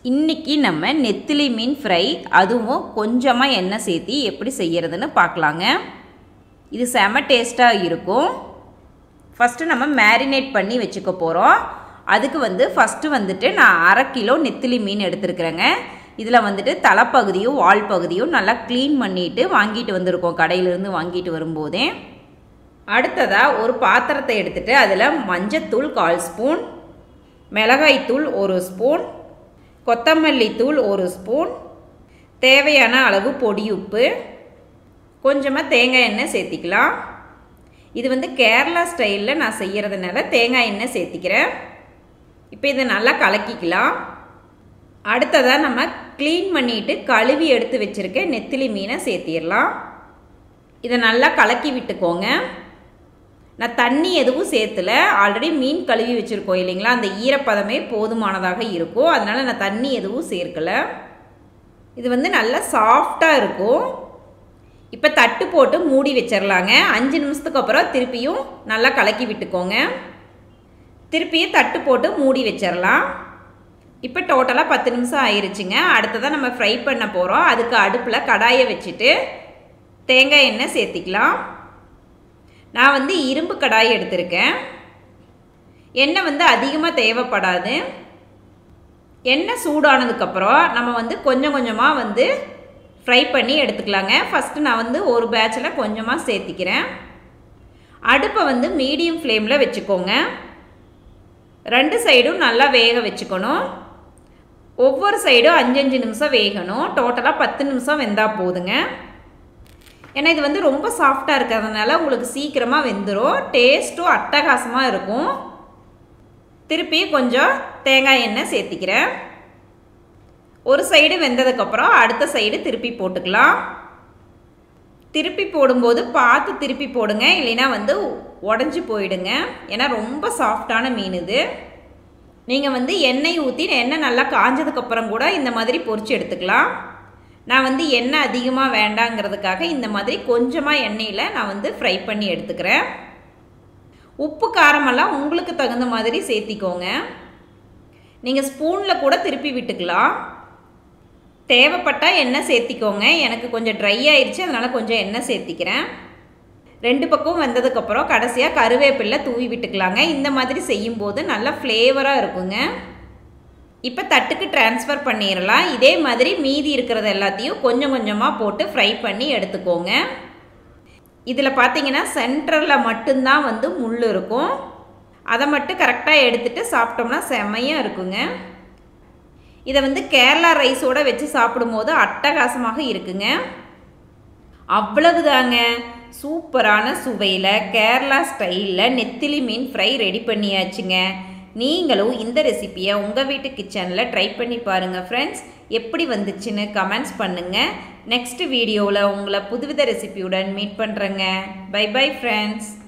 இன்றைக்கி நம்ம நெத்திலி மீன் ஃப்ரை அதுவும் கொஞ்சமாக எண்ணெய் சேர்த்தி எப்படி செய்கிறதுன்னு பார்க்கலாங்க இது செம டேஸ்ட்டாக இருக்கும் ஃபஸ்ட்டு நம்ம மேரினேட் பண்ணி வச்சுக்க போகிறோம் அதுக்கு வந்து ஃபஸ்ட்டு வந்துட்டு நான் அரை கிலோ நெத்திலி மீன் எடுத்துருக்குறேங்க இதில் வந்துட்டு தலைப்பகுதியும் வால் பகுதியும் நல்லா க்ளீன் பண்ணிவிட்டு வாங்கிட்டு வந்திருக்கோம் கடையிலேருந்து வாங்கிட்டு வரும்போதே அடுத்ததாக ஒரு பாத்திரத்தை எடுத்துகிட்டு அதில் மஞ்சத்தூள் கால் ஸ்பூன் மிளகாய்த்தூள் ஒரு ஸ்பூன் கொத்தமல்லி தூள் ஒரு ஸ்பூன் தேவையான அளவு பொடி உப்பு கொஞ்சமாக தேங்காய் எண்ணெய் சேர்த்திக்கலாம் இது வந்து கேரளா ஸ்டைலில் நான் செய்கிறதுனால தேங்காய் எண்ணெய் சேர்த்திக்கிறேன் இப்போ இதை நல்லா கலக்கிக்கலாம் அடுத்ததாக நம்ம க்ளீன் பண்ணிவிட்டு கழுவி எடுத்து வச்சுருக்க நெத்திலி மீனை சேர்த்திடலாம் இதை நல்லா கலக்கி விட்டுக்கோங்க நான் தண்ணி எதுவும் சேர்த்துல ஆல்ரெடி மீன் கழுவி வச்சுருக்கோம் இல்லைங்களா அந்த ஈரப்பதமே போதுமானதாக இருக்கும் அதனால் நான் தண்ணி எதுவும் சேர்க்கலை இது வந்து நல்லா சாஃப்டாக இருக்கும் இப்போ தட்டு போட்டு மூடி வச்சிடலாங்க அஞ்சு நிமிஷத்துக்கு அப்புறம் திருப்பியும் நல்லா கலக்கி விட்டுக்கோங்க திருப்பியும் தட்டு போட்டு மூடி வச்சிடலாம் இப்போ டோட்டலாக பத்து நிமிஷம் ஆயிருச்சுங்க அடுத்ததாக நம்ம ஃப்ரை பண்ண போகிறோம் அதுக்கு அடுப்பில் கடாயை வச்சுட்டு தேங்காய் எண்ணெய் சேர்த்திக்கலாம் நான் வந்து இரும்பு கடாய் எடுத்திருக்கேன் எண்ணெய் வந்து அதிகமாக தேவைப்படாது எண்ணெய் சூடானதுக்கப்புறம் நம்ம வந்து கொஞ்சம் கொஞ்சமாக வந்து ஃப்ரை பண்ணி எடுத்துக்கலாங்க ஃபஸ்ட்டு நான் வந்து ஒரு பேட்சில் கொஞ்சமாக சேர்த்திக்கிறேன் அடுப்பை வந்து மீடியம் ஃப்ளேமில் வச்சுக்கோங்க ரெண்டு சைடும் நல்லா வேக வச்சுக்கணும் ஒவ்வொரு சைடும் அஞ்சஞ்சு நிமிஷம் வேகணும் டோட்டலாக பத்து நிமிஷம் வெந்தால் போதுங்க ஏன்னா இது வந்து ரொம்ப சாஃப்டாக இருக்கிறதுனால உங்களுக்கு சீக்கிரமாக வெந்துடும் டேஸ்ட்டும் அட்டகாசமாக இருக்கும் திருப்பி கொஞ்சம் தேங்காய் எண்ணெய் சேர்த்திக்கிறேன் ஒரு சைடு வெந்ததுக்கப்புறம் அடுத்த சைடு திருப்பி போட்டுக்கலாம் திருப்பி போடும்போது பார்த்து திருப்பி போடுங்க இல்லைன்னா வந்து உடஞ்சி போயிடுங்க ஏன்னா ரொம்ப சாஃப்டான மீன் இது நீங்கள் வந்து எண்ணெய் ஊற்றி எண்ணெய் நல்லா காஞ்சதுக்கப்புறம் கூட இந்த மாதிரி பொரிச்சு எடுத்துக்கலாம் நான் வந்து எண்ணெய் அதிகமாக வேண்டாங்கிறதுக்காக இந்த மாதிரி கொஞ்சமாக எண்ணெயில் நான் வந்து ஃப்ரை பண்ணி எடுத்துக்கிறேன் உப்பு காரமெல்லாம் உங்களுக்கு தகுந்த மாதிரி சேர்த்திக்கோங்க நீங்கள் ஸ்பூனில் கூட திருப்பி விட்டுக்கலாம் தேவைப்பட்டால் எண்ணெய் சேர்த்திக்கோங்க எனக்கு கொஞ்சம் ட்ரை ஆயிடுச்சு அதனால் கொஞ்சம் எண்ணெய் சேர்த்திக்கிறேன் ரெண்டு பக்கம் வந்ததுக்கப்புறம் கடைசியாக கருவேப்பில்லை தூவி விட்டுக்கலாங்க இந்த மாதிரி செய்யும்போது நல்லா ஃப்ளேவராக இருக்குங்க இப்போ தட்டுக்கு டிரான்ஸ்ஃபர் பண்ணிடலாம் இதே மாதிரி மீதி இருக்கிறது எல்லாத்தையும் கொஞ்சம் கொஞ்சமாக போட்டு ஃப்ரை பண்ணி எடுத்துக்கோங்க இதில் பார்த்தீங்கன்னா சென்டரில் மட்டும்தான் வந்து முள் இருக்கும் அதை மட்டும் கரெக்டாக எடுத்துகிட்டு சாப்பிட்டோம்னா செம்மையாக இருக்குங்க இதை வந்து கேரளா ரைஸோடு வச்சு சாப்பிடும்போது அட்டகாசமாக இருக்குங்க அவ்வளவுதாங்க சூப்பரான சுவையில் கேரளா ஸ்டைலில் நெத்திலி மீன் ஃப்ரை ரெடி பண்ணியாச்சுங்க நீங்களும் இந்த ரெசிப்பியை உங்கள் வீட்டு கிச்சனில் ட்ரை பண்ணி பாருங்கள் ஃப்ரெண்ட்ஸ் எப்படி வந்துச்சுன்னு கமெண்ட்ஸ் பண்ணுங்கள் நெக்ஸ்ட் வீடியோவில் உங்களை புதுவித ரெசிபியுடன் மீட் பண்ணுறேங்க பை பை ஃப்ரெண்ட்ஸ்